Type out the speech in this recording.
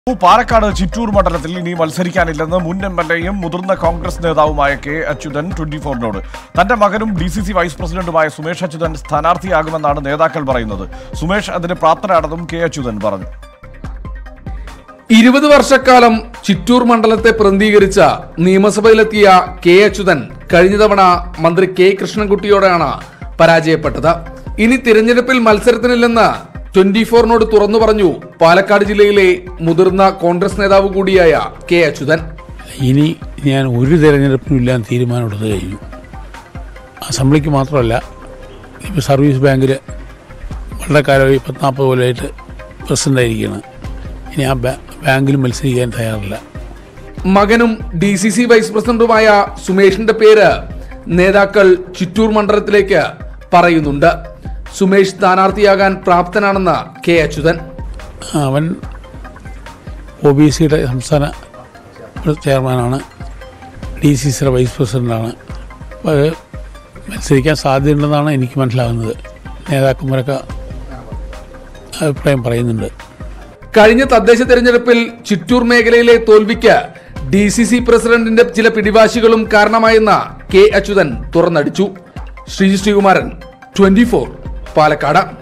പാലക്കാട് ചിറ്റൂർ മണ്ഡലത്തിൽ ഇനി മത്സരിക്കാനില്ലെന്ന് മുൻ എം എൽ എയും മുതിർന്ന കോൺഗ്രസ് നേതാവുമായ കെ അച്യുതൻ ട്വന്റി ഫോറിനോട് തന്റെ മകനും ഡി സി സി വൈസ് പ്രസിഡന്റുമായ സുമേഷ് അച്യുതൻ സ്ഥാനാർത്ഥിയാകുമെന്നാണ് നേതാക്കൾ പറയുന്നത് സുമേഷ് അതിന് പ്രാപ്തനാണെന്നും കെ അച്യുതൻ പറഞ്ഞു ഇരുപത് വർഷക്കാലം ചിറ്റൂർ മണ്ഡലത്തെ പ്രതിനിധീകരിച്ച നിയമസഭയിലെത്തിയ കെ അച്യുതൻ കഴിഞ്ഞ തവണ മന്ത്രി കെ കൃഷ്ണൻകുട്ടിയോടാണ് പരാജയപ്പെട്ടത് ഇനി തിരഞ്ഞെടുപ്പിൽ മത്സരത്തിനില്ലെന്ന് ട്വന്റി ഫോറിനോട് തുറന്നു പറഞ്ഞു പാലക്കാട് ജില്ലയിലെ മുതിർന്ന കോൺഗ്രസ് നേതാവ് കൂടിയായ കെ അച്യുതൻ ഇനി ഞാൻ ഒരു തിരഞ്ഞെടുപ്പിനും ഇല്ലാൻ തീരുമാനമെടുത്തു കഴിഞ്ഞു അസംബ്ലിക്ക് മാത്രമല്ല ഇപ്പോൾ സർവീസ് ബാങ്കിൽ വളരെ കാലമായി പത്നാൽപ്പത് കൊല്ലമായിട്ട് പ്രസിഡൻ്റായിരിക്കുകയാണ് ഇനി ആ ബാ- ബാങ്കിൽ മത്സരിക്കാൻ തയ്യാറില്ല മകനും ഡി സി സി വൈസ് പ്രസിഡന്റുമായ സുമേഷിന്റെ പേര് നേതാക്കൾ ചിറ്റൂർ മണ്ഡലത്തിലേക്ക് പറയുന്നുണ്ട് സുമേഷ് സ്ഥാനാർത്ഥിയാകാൻ പ്രാപ്തനാണെന്ന് കെ അച്യുതൻ അവൻ ഒ ബി സിയുടെ സംസ്ഥാന ചെയർമാനാണ് ഡി സി സിയുടെ വൈസ് പ്രസിഡൻ്റാണ് അപ്പോൾ അത് മത്സരിക്കാൻ സാധ്യതയുണ്ടെന്നാണ് എനിക്ക് മനസ്സിലാകുന്നത് നേതാക്കന്മാരൊക്കെ അഭിപ്രായം പറയുന്നുണ്ട് കഴിഞ്ഞ തദ്ദേശ തെരഞ്ഞെടുപ്പിൽ ചിറ്റൂർ മേഖലയിലെ തോൽവിക്ക് ഡി സി സി പ്രസിഡന്റിന്റെ ചില പിടിവാശികളും കാരണമായെന്ന് കെ അച്യുതൻ തുറന്നടിച്ചു ശ്രീജി ശ്രീകുമാരൻ ട്വന്റി പാലക്കാട്